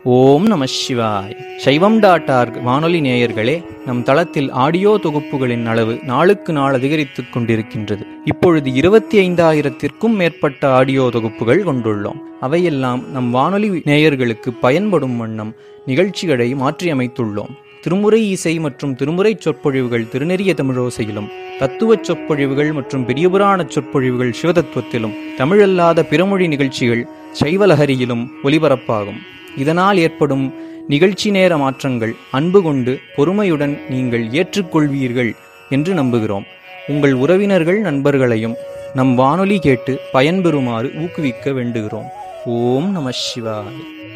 ஓம் நம சிவாய் சைவம் டாட் ஆர்க் வானொலி நேயர்களே நம் தளத்தில் ஆடியோ தொகுப்புகளின் அளவு நாளுக்கு நாள் அதிகரித்துக் கொண்டிருக்கின்றது இப்பொழுது இருபத்தி ஐந்தாயிரத்திற்கும் மேற்பட்ட ஆடியோ தொகுப்புகள் கொண்டுள்ளோம் அவையெல்லாம் நம் வானொலி நேயர்களுக்கு பயன்படும் வண்ணம் நிகழ்ச்சிகளை மாற்றியமைத்துள்ளோம் திருமுறை இசை மற்றும் திருமுறை சொற்பொழிவுகள் திருநெறிய தமிழோசையிலும் தத்துவச் சொற்பொழிவுகள் மற்றும் பெரியபுராண சொற்பொழிவுகள் சிவதத்துவத்திலும் தமிழல்லாத பிறமொழி நிகழ்ச்சிகள் சைவலஹரியிலும் ஒலிபரப்பாகும் இதனால் ஏற்படும் நிகழ்ச்சி நேர மாற்றங்கள் அன்பு கொண்டு பொறுமையுடன் நீங்கள் ஏற்றுக்கொள்வீர்கள் என்று நம்புகிறோம் உங்கள் உறவினர்கள் நண்பர்களையும் நம் வானொலி கேட்டு பயன்பெறுமாறு ஊக்குவிக்க வேண்டுகிறோம் ஓம் நம சிவாய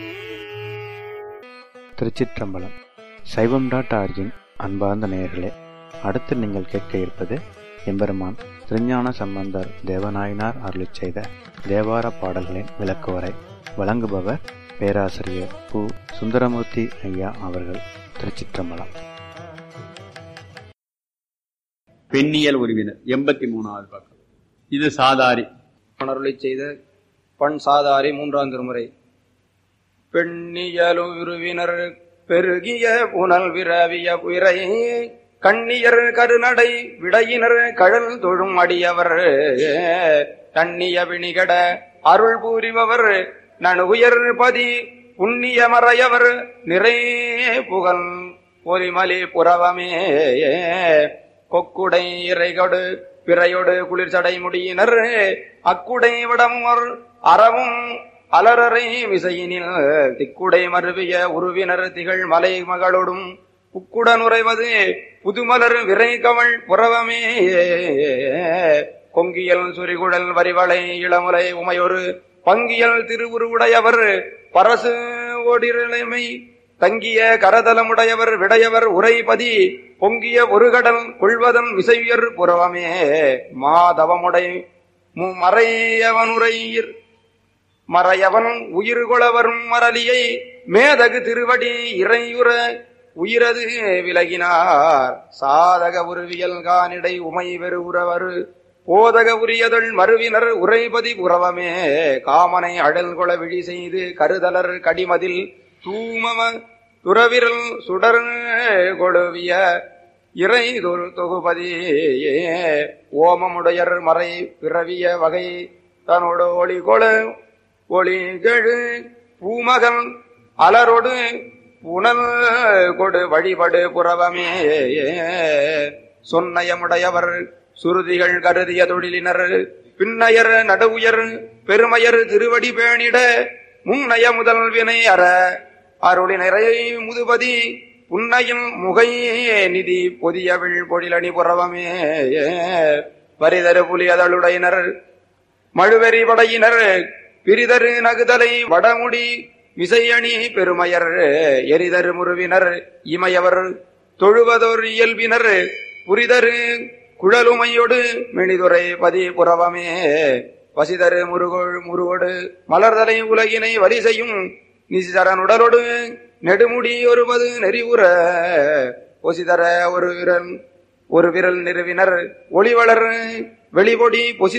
திருச்சிற்றம்பலம் சைவம் டாட் ஆர்ஜின் அன்பார்ந்த நேயர்களே அடுத்து நீங்கள் கேட்க இருப்பது எம்பெருமான் திருஞான சம்பந்தர் தேவநாயனார் அருளிச் செய்த தேவார பாடல்களின் விளக்குவரை வழங்குபவர் பேராசிரியர் பு சுந்தரமூர்த்தி ஐயா அவர்கள் திருச்சிற்றம்பலம் பெண்ணியல் உறவினர் எண்பத்தி மூணாவது பக்கம் இது சாதாரி அருளை செய்த பண் சாதாரி மூன்றாம் திருமுறை பெண்ணியலுருவினர் பெருகிய புனல் விரவிய உயிரை கண்ணியர் கருநடை விடையினர் கழல் தொழும் அடியவர் தண்ணிய விணிகட அருள் பூரிபவர் நனுயர் பதி புண்ணிய மறையவர் நிறை புகழ் பொலிமலி புறவமே கொக்குடை இறைகொடு பிறையொடு குளிர்ச்சடை முடியினர் அக்குடை விடமுவர் அறவும் அலரரை விசையினில் திக்குடை மருவிய உருவினர் திகழ் மலை மகளோடும் புக்குடன் உறைவது புதுமலர் விரை கவள் புறவமே கொங்கியல் சுரிகுழல் வரிவளை இளமுலை உமையொரு பங்கியல் திருவுருவுடையவர் பரசு ஓடிரலைமை தங்கிய கரதலமுடையவர் விடையவர் உரைபதி பொங்கிய ஒரு கடல் கொள்வதன் விசையர் புறவமே மாதவமுடை மறையவனுரையர் மறையவன் உயிர்கொளவரும் மரலியை மேதகு திருவடி இறையுற உயிரது விலகினார் சாதக உருவியல் கானிடை உமை வெறுவுறவர் போதக உரியதள் மறுவினர் உரைபதி புறவமே காமனை அழல் கொள விழி செய்து கருதலர் கடிமதில் தூமம துறவிரல் சுடர் கொழுவிய இறை தொகுபதி ஓமமுடையர் மறை பிறவிய வகை தன்னோடு ஒளி கொள ஒளி கெழு பூமகன் அலரொடு புனல் கொடு வழிபடு புறவமே சொன்னயமுடையவர் சுருதிகள் கருதிய தொழிலினர் பின்னையர் நடுவுயர் பெருமையர் திருவடி பேணிட முன்னைய முதல் வினை அற அருளினரை முதுபதி புன்னையும் முகை நிதி பொதியவிழ் பொழிலணி புறவமே வரிதரு புலியதளுடையினர் மழுவெறி படையினர் பிரிதரு நகுதலை வடமுடி விசையணி பெருமையர் எரிதரு முருவினர் இமையவர் தொழுவதோர் இயல்பினர் புரிதரு குழலுமையொடு மெணிதுரை பதி புறவமே வசிதரு முருகோள் முருகோடு மலர்தலை உலகினை வரிசையும் நிசிதரனுடலொடு நெடுமுடி ஒருவது நெறிவுற ஒசிதர ஒரு விரல் ஒரு விரல் நிறுவினர் ஒளிவளர் வெளிபொடி பொசி